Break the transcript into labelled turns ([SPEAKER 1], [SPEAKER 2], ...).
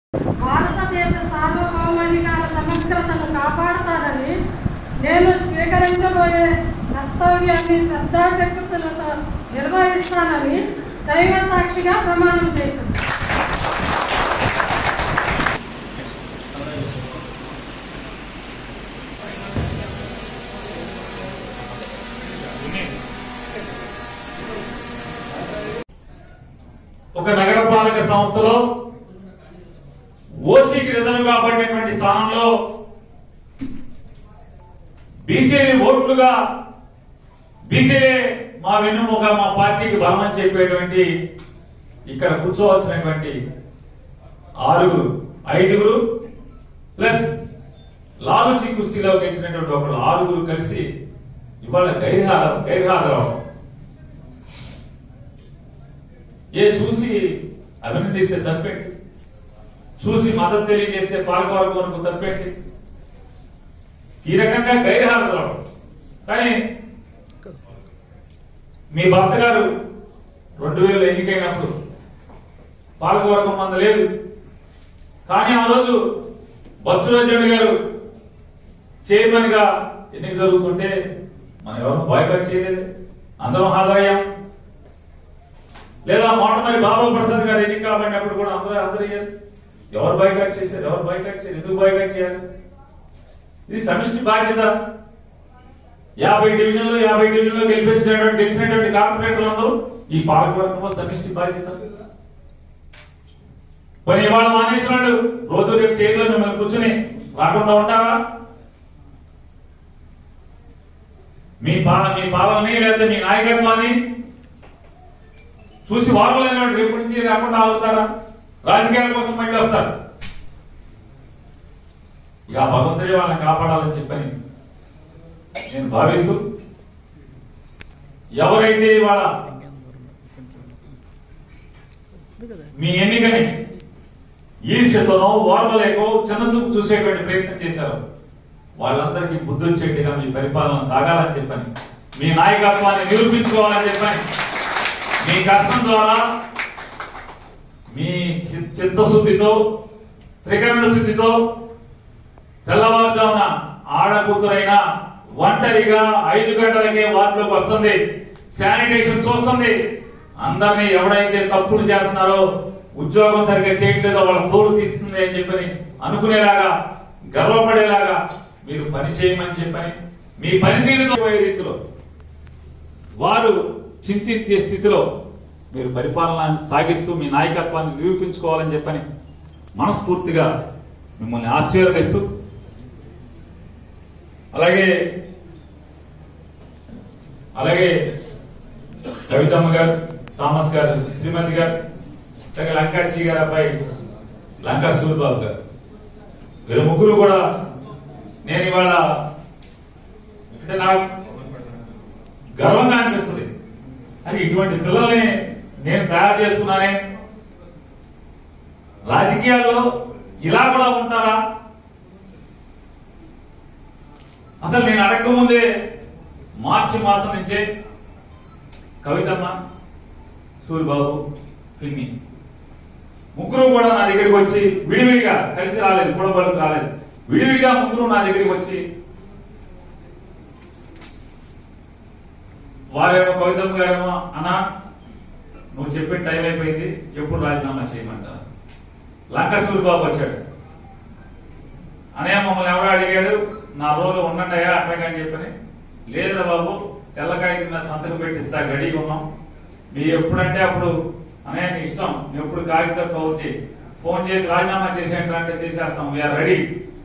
[SPEAKER 1] భారతదేశ సార్వభౌమాధికార సమగ్రతను కాపాడతానని నేను స్వీకరించబోయే కర్తవ్యాన్ని శ్రద్ధాశక్తులతో నిర్వహిస్తానని దైవ సాక్షిగా ప్రమాణం చేసింది
[SPEAKER 2] ఒక నగరపాలక సంస్థలో ఓసీకి రిజర్వ్ కాబడినటువంటి స్థానంలో బీసీని ఓట్లుగా బీసీలే మా వెన్నుముక మా పార్టీకి బలం అని చెప్పేటువంటి ఇక్కడ కూర్చోవలసినటువంటి ఆరుగురు ఐదుగురు ప్లస్ లాలుచి కుస్తీలో గెలిచినటువంటి ఒకరు ఆరుగురు కలిసి ఇవాళ గైర్హాజరు గైర్హాజరవడం ఏ చూసి అభినందిస్తే తప్పేంటి చూసి మద్దతు తెలియజేస్తే పాలకవర్గంకు తప్పేంటి ఈ రకంగా గైర్హాజరు కానీ మీ భర్త గారు రెండు వేలు ఎన్నికైనప్పుడు పాలకవర్గం మంద లేదు కానీ ఆ రోజు బొత్సరాజు గారు చైర్మన్ గా ఎన్నిక జరుగుతుంటే మనం ఎవరు బాయ్కట్ చేయలేదు అందరం హాజరయ్యాం లేదా మోటమరి బాబా ప్రసాద్ గారు ఎన్నిక కాబడినప్పుడు కూడా అందరూ హాజరయ్యారు ఎవరు బాయ్కాట్ చేశారు ఎవరు బాయ్కాట్ చేయాలి ఎందుకు బాయ్కాట్ చేయాలి ఇది సమిష్టి బాధ్యత యాభై డివిజన్లు యాభై డివిజన్లో గెలిపించినటువంటి గెలిచినటువంటి కార్పొరేటర్లు అందరూ ఈ పాలకవర్గంలో సమిష్టి బాధ్యత పని ఇవాళ మానేసిన వాళ్ళు రోజు రేపు చేయలో మిమ్మల్ని కూర్చుని రాకుండా ఉంటారా మీ పా మీ పాలనని లేదా మీ నాయకత్వాన్ని చూసి వారలేని వాళ్ళు రేపు నుంచి రాకుండా ఆగుతారా రాజకీయాల కోసం మళ్ళీ వస్తారు ఇక ఆ భగవంతుడే వాళ్ళని కాపాడాలని చెప్పని నేను భావిస్తూ ఎవరైతే ఇవాళ మీ ఎన్నికని ఈర్ష్యతోనో ఓర్వలేకో చిన్న చూపు చూసేటువంటి ప్రయత్నం చేశారు వాళ్ళందరికీ బుద్ధి వచ్చేట్టుగా మీ పరిపాలన సాగాలని చెప్పని మీ నాయకత్వాన్ని నిరూపించుకోవాలని చెప్పని మీ కష్టం ద్వారా మీ చి- చిత్తశుద్ధితో త్రికరణ శుద్ధితో తెల్లవారుజామున ఆడకూతురైన ఒంటరిగా ఐదు గంటలకే వార్డులోకి వస్తుంది శానిటేషన్ చూస్తుంది అందరినీ ఎవడైతే తప్పులు చేస్తున్నారో ఉద్యోగం సరిగ్గా చేయట్లేదో వాళ్ళ తోడు తీస్తుంది అని చెప్పని అనుకునేలాగా గర్వపడేలాగా మీరు పని చేయమని చెప్పని మీ పనితీరుతో పోయే రీతిలో వారు చింతించే స్థితిలో మీరు పరిపాలన సాగిస్తూ మీ నాయకత్వాన్ని నిరూపించుకోవాలని చెప్పని మనస్ఫూర్తిగా మిమ్మల్ని ఆశీర్వదిస్తూ అలాగే అలాగే కవితమ్మ గారు థామస్ గారు శ్రీమతి గారు అలాగే లంకాచి గారు అబ్బాయి లంకా సూర్బాబు గారు వీరు ముగ్గురు కూడా నేను ఇవాళ అంటే నాకు గర్వంగా అనిపిస్తుంది అని ఇటువంటి పిల్లల్ని నేను తయారు చేసుకున్నానే రాజకీయాల్లో ఇలా కూడా ఉంటారా అసలు నేను అడగక ముందే మార్చి మాసం నుంచే కవితమ్మ సూరిబాబు పిన్ని ముగ్గురు కూడా నా దగ్గరికి వచ్చి విడివిడిగా కలిసి రాలేదు కూడబలకు రాలేదు విడివిడిగా ముగ్గురు నా దగ్గరికి వచ్చి వారేమో కవితమ్మ గారేమో అన్నా నువ్వు చెప్పిన టైం అయిపోయింది ఎప్పుడు రాజీనామా చేయమంటారు లంకా సూరిబాబు వచ్చాడు అనయ్య మమ్మల్ని ఎవడో అడిగాడు నా రోజు ఉండండి అయ్యా అట్లాగని చెప్పని లేదా బాబు తెల్లకాయ మీద సంతకం పెట్టిస్తా రెడీగా ఉన్నాం మీ ఎప్పుడంటే అప్పుడు అనయ్య నీ ఇష్టం నువ్వు ఎప్పుడు కాగితం కౌచి ఫోన్ చేసి రాజీనామా చేసేయండి అంటే చేసేస్తాం వీఆర్ రెడీ